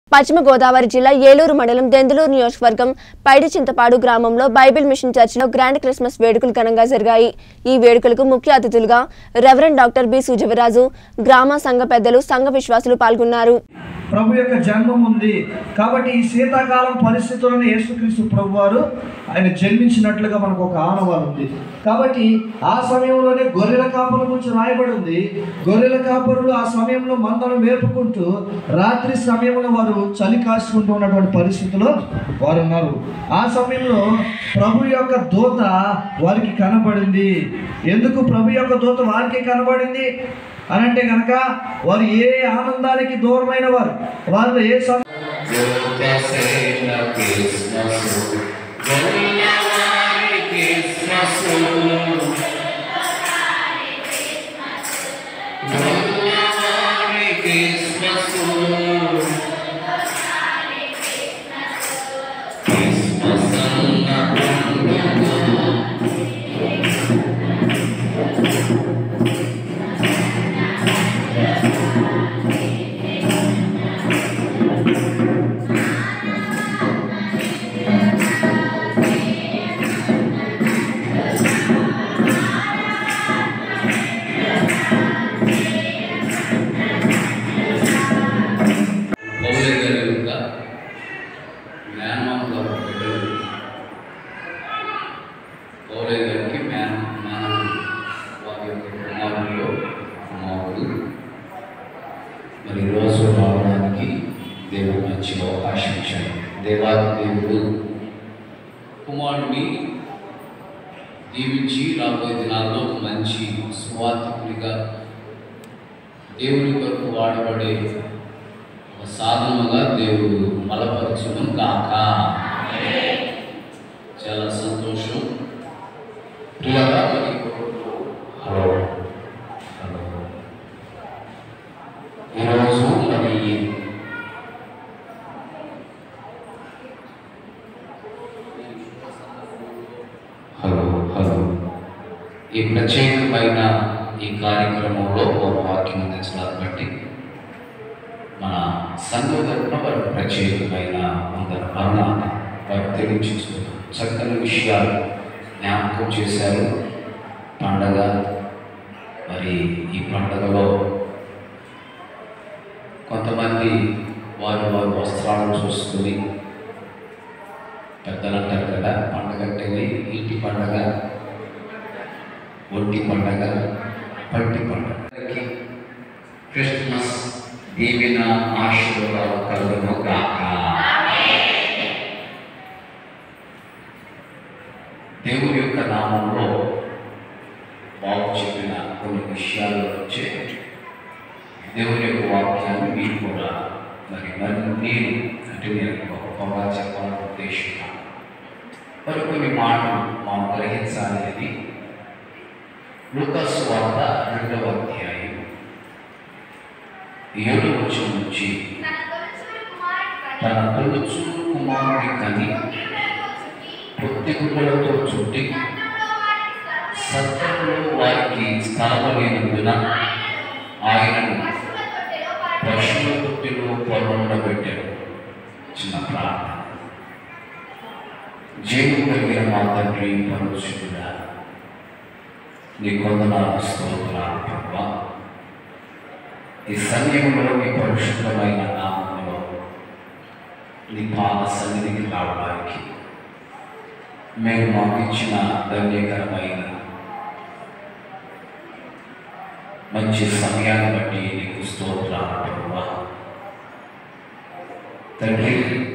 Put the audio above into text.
పశ్చిమ గోదావరి జిల్లా ఏలూరు మండలం దెందులూరు నియోజకవర్గం పైడి చింతపాడు గ్రామంలో బైబిల్ మిషన్ చర్చిలో గ్రాండ్ క్రిస్మస్ వేడుకలు ఘనంగా జరిగాయి ఈ వేడుకలకు ముఖ్య అతిథులుగా రెవరెండ్ డాక్టర్ బి సుజవరాజు గ్రామ సంఘ పెద్దలు సంఘ విశ్వాసులు పాల్గొన్నారు ప్రభు యొక్క జన్మం ఉంది కాబట్టి ఈ శీతాకాలం పరిస్థితులను యేసుక్రీస్తు ప్రభు వారు ఆయన జన్మించినట్లుగా మనకు ఒక ఆనవాలు ఉంది కాబట్టి ఆ సమయంలోనే గొర్రెల కాపుల గురించి రాయబడి ఉంది గొర్రెల కాపురులు ఆ సమయంలో మందను మేపుకుంటూ రాత్రి సమయంలో వారు చలి కాసుకుంటూ ఉన్నటువంటి పరిస్థితిలో వారు ఉన్నారు ఆ సమయంలో ప్రభు యొక్క దూత వారికి కనబడింది ఎందుకు ప్రభు యొక్క దూత వారికి కనబడింది అని అంటే కనుక వారు ఏ ఆనందానికి దూరమైన వారు వాళ్ళు ఏ సం- యోగసేన క్రిస్మస్ గొల్లవారి క్రిస్మస్ గొల్లవారి క్రిస్మస్ క్రిస్మస్ అన్న పండుగ పౌలే గారి యొక్క మేనమామ గారు బిడ్డలు పౌలే గారికి మేన మేనమామ వారి యొక్క కుమారులు కుమారుడు మరి రోజు రావడానికి దేవుడు మంచి అవకాశం ఇచ్చాడు దేవాది దేవుడు కుమారుడిని దీవించి రాబోయే దినాల్లో ఒక మంచి సువార్థకుడిగా దేవుని కొరకు వాడబడే ఒక సాధనగా దేవుడు బలపరచడం కాక చాలా సంతోషం ప్రియులారా, మరి హలో హలో ఈరోజు మరి హలో హలో ఈ ప్రత్యేకమైన ఈ కార్యక్రమంలో ఒక వాక్యం అందించడాన్ని బట్టి మన సంఘ తరపున వారు ప్రత్యేకమైన అందరి మరణాన్ని వారు తెలియచేస్తున్నారు చక్కని విషయాలు జ్ఞాపకం చేశారు పండగ మరి ఈ పండగలో కొంతమంది వారి వారి వస్త్రాలను చూసుకుని పెద్దలు అంటారు కదా పండగ అంటే ఇంటి పండగ ఒంటి పండగ పట్టి పండగ క్రిస్మస్ దీవెన ఆశీర్వాదాలు కలుగును గాక దేవుని యొక్క నామంలో బాబు చెప్పిన కొన్ని విషయాలు వచ్చే దేవుని యొక్క వాక్యాన్ని మీరు కూడా మరి మరి నేను అంటే నేను గొప్పగా చెప్పాలని ఉద్దేశంగా మరి కొన్ని మాటలు మనం గ్రహించాలి అని లూకాసు వార్త రెండవ అధ్యాయం ఏడు వచ్చి నుంచి తన తొలుచు కుమారుడి కని పొత్తిగుడ్డలతో చుట్టి సత్రంలో వారికి స్థలము లేనందున ఆయనను పశువుల తొట్టిలో పొలండబెట్టాడు చిన్న ప్రార్థన జీవం కలిగిన మా తండ్రి పరుచుకుడా నీ కొందనాలు స్తోత్రాలు ప్రభా ఈ సమయంలో నీ పరిశుద్ధమైన నామంలో నీ పాద సన్నిధికి రావడానికి మేము మాకు ఇచ్చిన ధన్యకరమైన మంచి సమయాన్ని బట్టి నీకు స్తోత్రాలు ప్రభా తండ్రి